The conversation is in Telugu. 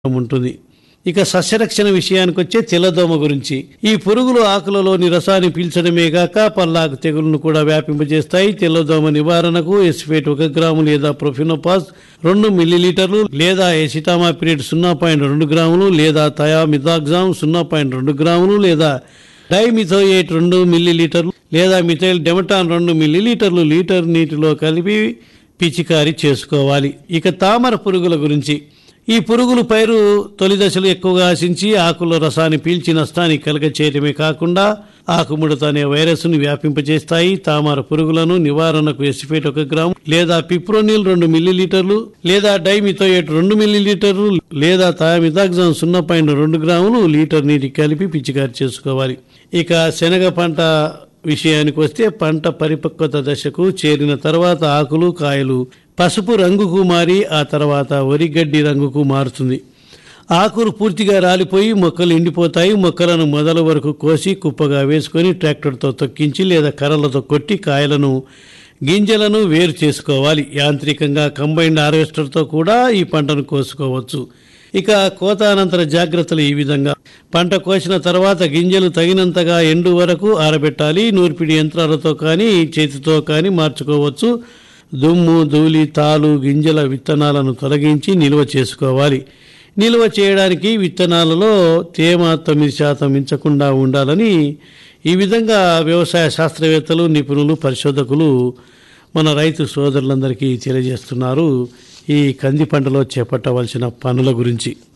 ఉంటుంది ఇక సస్యరక్షణ విషయానికి వచ్చే తెల్లదోమ గురించి ఈ పురుగులు ఆకులలోని రసాన్ని పీల్చడమే గాక పల్లాకు తెగులను కూడా వ్యాపింపజేస్తాయి తెల్లదోమ నివారణకు ఎస్ఫేట్ ఒక గ్రాము లేదా ప్రొఫినోపాస్ రెండు మిల్లీలీటర్లు లేదా ఎసిటామాపిరేట్ సున్నా పాయింట్ రెండు గ్రాములు లేదా థయామిథాగ్జామ్ సున్నా పాయింట్ రెండు గ్రాములు లేదా డైమిథోయేట్ రెండు మిల్లీలీటర్లు లేదా మిథైల్ డెమటాన్ రెండు మిల్లీలీటర్లు లీటర్ నీటిలో కలిపి పిచికారీ చేసుకోవాలి ఇక తామర పురుగుల గురించి ఈ పురుగులు పైరు తొలి దశలు ఎక్కువగా ఆశించి ఆకుల రసాన్ని పీల్చి నష్టాన్ని కలగ చేయటమే కాకుండా ఆకుముడత అనే వైరస్ను వ్యాపింపజేస్తాయి తామర పురుగులను నివారణకు ఎసిఫేట్ ఒక గ్రాము లేదా పిప్రోనిల్ రెండు మిల్లీలీటర్లు లేదా డైమిథోయేట్ రెండు మిల్లీలీటర్లు లేదా థామిథాగ్జామ్ సున్నా పాయింట్ రెండు గ్రాములు లీటర్ నీటి కలిపి పిచికారి చేసుకోవాలి ఇక శనగ పంట విషయానికి వస్తే పంట పరిపక్వత దశకు చేరిన తర్వాత ఆకులు కాయలు పసుపు రంగుకు మారి ఆ తర్వాత వరిగడ్డి రంగుకు మారుతుంది ఆకులు పూర్తిగా రాలిపోయి మొక్కలు ఎండిపోతాయి మొక్కలను మొదల వరకు కోసి కుప్పగా వేసుకొని ట్రాక్టర్తో తొక్కించి లేదా కర్రలతో కొట్టి కాయలను గింజలను వేరు చేసుకోవాలి యాంత్రికంగా కంబైన్డ్ హార్వెస్టర్తో కూడా ఈ పంటను కోసుకోవచ్చు ఇక కోత అనంతర జాగ్రత్తలు ఈ విధంగా పంట కోసిన తర్వాత గింజలు తగినంతగా ఎండు వరకు ఆరబెట్టాలి నూర్పిడి యంత్రాలతో కానీ చేతితో కానీ మార్చుకోవచ్చు దుమ్ము ధూళి తాలు గింజల విత్తనాలను తొలగించి నిల్వ చేసుకోవాలి నిల్వ చేయడానికి విత్తనాలలో తేమ తొమ్మిది శాతం మించకుండా ఉండాలని ఈ విధంగా వ్యవసాయ శాస్త్రవేత్తలు నిపుణులు పరిశోధకులు మన రైతు సోదరులందరికీ తెలియజేస్తున్నారు ఈ కంది పంటలో చేపట్టవలసిన పనుల గురించి